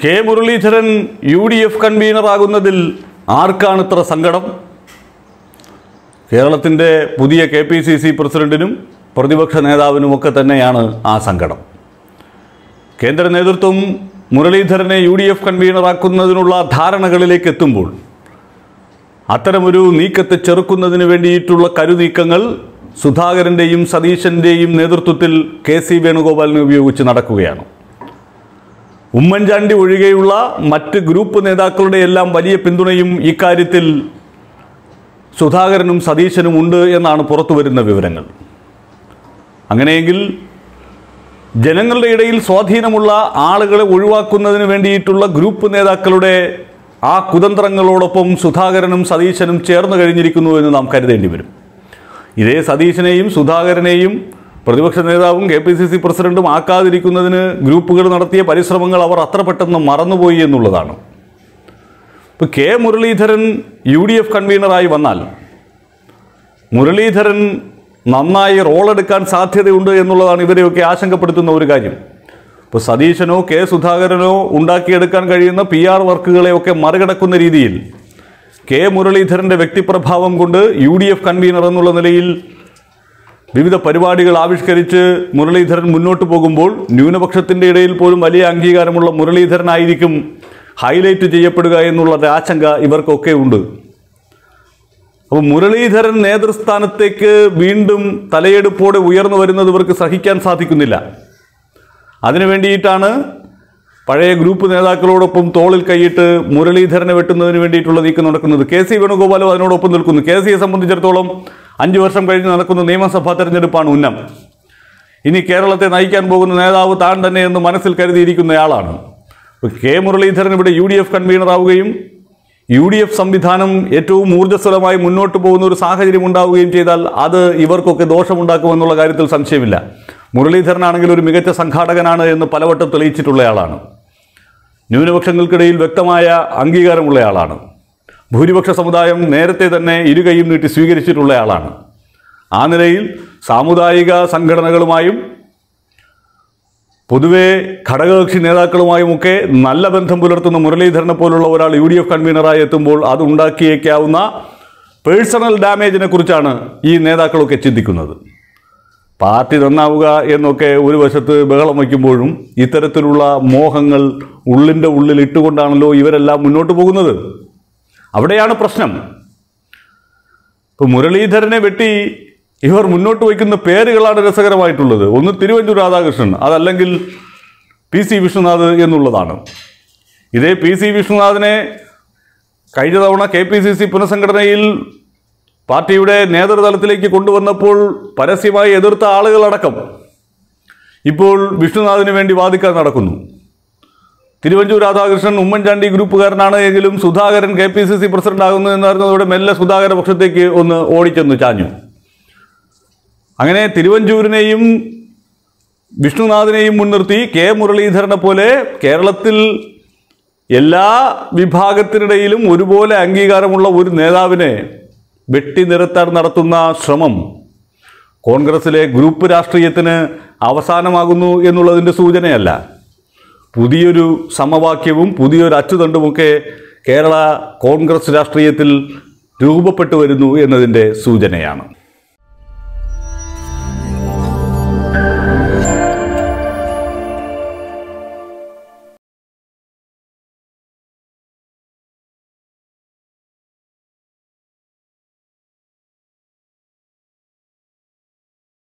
K Muraleedharan U D F കൺവീനറാകുന്നതിൽ ആർക്കാണ് ഇത്ര സങ്കടം കേരളത്തിൻ്റെ പുതിയ കെ പി സി സി പ്രസിഡന്റിനും പ്രതിപക്ഷ നേതാവിനുമൊക്കെ തന്നെയാണ് ആ സങ്കടം കേന്ദ്ര നേതൃത്വം മുരളീധരനെ യു ഡി എഫ് കൺവീനറാക്കുന്നതിനുള്ള ധാരണകളിലേക്ക് എത്തുമ്പോൾ അത്തരമൊരു നീക്കത്തെ ചെറുക്കുന്നതിന് വേണ്ടിയിട്ടുള്ള കരുനീക്കങ്ങൾ സുധാകരൻ്റെയും സതീശൻ്റെയും നേതൃത്വത്തിൽ കെ സി വേണുഗോപാലിനെ ഉപയോഗിച്ച് നടക്കുകയാണ് ഉമ്മൻചാണ്ടി ഒഴികെയുള്ള മറ്റ് ഗ്രൂപ്പ് നേതാക്കളുടെ എല്ലാം വലിയ പിന്തുണയും ഇക്കാര്യത്തിൽ സുധാകരനും സതീശനും ഉണ്ട് എന്നാണ് പുറത്തു വരുന്ന വിവരങ്ങൾ അങ്ങനെയെങ്കിൽ ജനങ്ങളുടെ ഇടയിൽ സ്വാധീനമുള്ള ആളുകളെ ഒഴിവാക്കുന്നതിന് വേണ്ടിയിട്ടുള്ള ഗ്രൂപ്പ് നേതാക്കളുടെ ആ കുതന്ത്രങ്ങളോടൊപ്പം സുധാകരനും സതീശനും ചേർന്ന് കഴിഞ്ഞിരിക്കുന്നു എന്ന് നാം കരുതേണ്ടി വരും ഇതേ സതീശനെയും സുധാകരനെയും പ്രതിപക്ഷ നേതാവും കെ പി സി സി പ്രസിഡന്റും ആക്കാതിരിക്കുന്നതിന് ഗ്രൂപ്പുകൾ നടത്തിയ പരിശ്രമങ്ങൾ അവർ അത്ര പെട്ടെന്ന് മറന്നുപോയി എന്നുള്ളതാണ് ഇപ്പോൾ K Muraleedharan U D F കൺവീനറായി വന്നാൽ മുരളീധരൻ നന്നായി റോളെടുക്കാൻ സാധ്യതയുണ്ട് എന്നുള്ളതാണ് ഇവരെയൊക്കെ ആശങ്കപ്പെടുത്തുന്ന ഒരു കാര്യം ഇപ്പോൾ സതീശനോ കെ സുധാകരനോ ഉണ്ടാക്കിയെടുക്കാൻ കഴിയുന്ന പി ആർ വർക്കുകളെയൊക്കെ മറികടക്കുന്ന രീതിയിൽ കെ മുരളീധരൻ്റെ വ്യക്തിപ്രഭാവം കൊണ്ട് യു ഡി എഫ് കൺവീനർ എന്നുള്ള നിലയിൽ വിവിധ പരിപാടികൾ ആവിഷ്കരിച്ച് മുരളീധരൻ മുന്നോട്ട് പോകുമ്പോൾ ന്യൂനപക്ഷത്തിൻ്റെ ഇടയിൽ പോലും വലിയ അംഗീകാരമുള്ള മുരളീധരനായിരിക്കും ഹൈലൈറ്റ് ചെയ്യപ്പെടുക എന്നുള്ള ഒരു ആശങ്ക ഇവർക്കൊക്കെ ഉണ്ട് അപ്പോൾ മുരളീധരൻ നേതൃസ്ഥാനത്തേക്ക് വീണ്ടും തലയെടുപ്പോടെ ഉയർന്നു വരുന്നത് ഇവർക്ക് സഹിക്കാൻ സാധിക്കുന്നില്ല അതിനു വേണ്ടിയിട്ടാണ് പഴയ ഗ്രൂപ്പ് നേതാക്കളോടൊപ്പം തോളിൽ കൈയിട്ട് മുരളീധരനെ വെട്ടുന്നതിന് വേണ്ടിയിട്ടുള്ള നീക്കം നടക്കുന്നത് കെ സി വേണുഗോപാലും അതിനോടൊപ്പം നിൽക്കുന്നു കെ സിയെ സംബന്ധിച്ചിടത്തോളം അഞ്ചു വർഷം കഴിഞ്ഞ് നടക്കുന്ന നിയമസഭാ തെരഞ്ഞെടുപ്പാണ് ഉന്നം ഇനി കേരളത്തെ നയിക്കാൻ പോകുന്ന നേതാവ് താൻ തന്നെ എന്ന് മനസ്സിൽ കരുതിയിരിക്കുന്നയാളാണ് കെ മുരളീധരൻ ഇവിടെ യു ഡി എഫ് കൺവീനറാവുകയും യു ഡി എഫ് സംവിധാനം ഏറ്റവും ഊർജ്ജസ്വലമായി മുന്നോട്ട് പോകുന്ന ഒരു സാഹചര്യം ഉണ്ടാവുകയും ചെയ്താൽ അത് ഇവർക്കൊക്കെ ദോഷമുണ്ടാക്കുമെന്നുള്ള കാര്യത്തിൽ സംശയമില്ല മുരളീധരനാണെങ്കിൽ ഒരു മികച്ച സംഘാടകനാണ് എന്ന് പലവട്ടം തെളിയിച്ചിട്ടുള്ളയാളാണ് ന്യൂനപക്ഷങ്ങൾക്കിടയിൽ വ്യക്തമായ അംഗീകാരമുള്ളയാളാണ് ഭൂരിപക്ഷ സമുദായം നേരത്തെ തന്നെ ഇരുകൈയും നീട്ടി സ്വീകരിച്ചിട്ടുള്ളയാളാണ് ആ നിലയിൽ സാമുദായിക സംഘടനകളുമായും പൊതുവെ ഘടകകക്ഷി നേതാക്കളുമായുമൊക്കെ നല്ല ബന്ധം പുലർത്തുന്ന മുരളീധരനെ പോലുള്ള ഒരാൾ യു ഡി എഫ് കൺവീനറായി എത്തുമ്പോൾ അത് ഉണ്ടാക്കിയേക്കാവുന്ന പേഴ്സണൽ ഡാമേജിനെ കുറിച്ചാണ് ഈ നേതാക്കളൊക്കെ ചിന്തിക്കുന്നത് പാർട്ടി നന്നാവുക എന്നൊക്കെ ഒരു വശത്ത് ബഹളം വയ്ക്കുമ്പോഴും ഇത്തരത്തിലുള്ള മോഹങ്ങൾ ഉള്ളിൻ്റെ ഉള്ളിൽ ഇട്ടുകൊണ്ടാണല്ലോ ഇവരെല്ലാം മുന്നോട്ട് പോകുന്നത് അവിടെയാണ് പ്രശ്നം ഇപ്പോൾ മുരളീധരനെ വെട്ടി ഇവർ മുന്നോട്ട് വയ്ക്കുന്ന പേരുകളാണ് രസകരമായിട്ടുള്ളത് ഒന്ന് തിരുവഞ്ചൂർ രാധാകൃഷ്ണൻ അതല്ലെങ്കിൽ പി സി വിഷ്ണുനാഥ് എന്നുള്ളതാണ് ഇതേ പി സി വിഷ്ണുനാഥിനെ കഴിഞ്ഞ തവണ കെ പി സി സി പുനഃസംഘടനയിൽ പാർട്ടിയുടെ നേതൃതലത്തിലേക്ക് കൊണ്ടുവന്നപ്പോൾ പരസ്യമായി എതിർത്ത ആളുകളടക്കം ഇപ്പോൾ വിഷ്ണുനാഥിന് വേണ്ടി വാദിക്കാൻ നടക്കുന്നു തിരുവഞ്ചൂർ രാധാകൃഷ്ണൻ ഉമ്മൻചാണ്ടി ഗ്രൂപ്പുകാരനാണ് എങ്കിലും Sudhakaran K P C C president ആകുന്നു എന്ന് പറഞ്ഞതോടെ മെല്ലെ സുധാകര പക്ഷത്തേക്ക് ഒന്ന് ഓടിച്ചെന്ന് ചാഞ്ഞു അങ്ങനെ തിരുവഞ്ചൂരിനെയും വിഷ്ണുനാഥിനെയും മുൻനിർത്തി കെ മുരളീധരനെ പോലെ കേരളത്തിൽ എല്ലാ വിഭാഗത്തിനിടയിലും ഒരുപോലെ അംഗീകാരമുള്ള ഒരു നേതാവിനെ വെട്ടി നിരത്താൻ നടത്തുന്ന ശ്രമം കോൺഗ്രസിലെ ഗ്രൂപ്പ് രാഷ്ട്രീയത്തിന് അവസാനമാകുന്നു എന്നുള്ളതിൻ്റെ സൂചനയല്ല പുതിയൊരു സമവാക്യവും പുതിയൊരു അച്ചുതണ്ടുമൊക്കെ കേരള കോൺഗ്രസ് രാഷ്ട്രീയത്തിൽ രൂപപ്പെട്ടു വരുന്നു എന്നതിൻ്റെ സൂചനയാണ്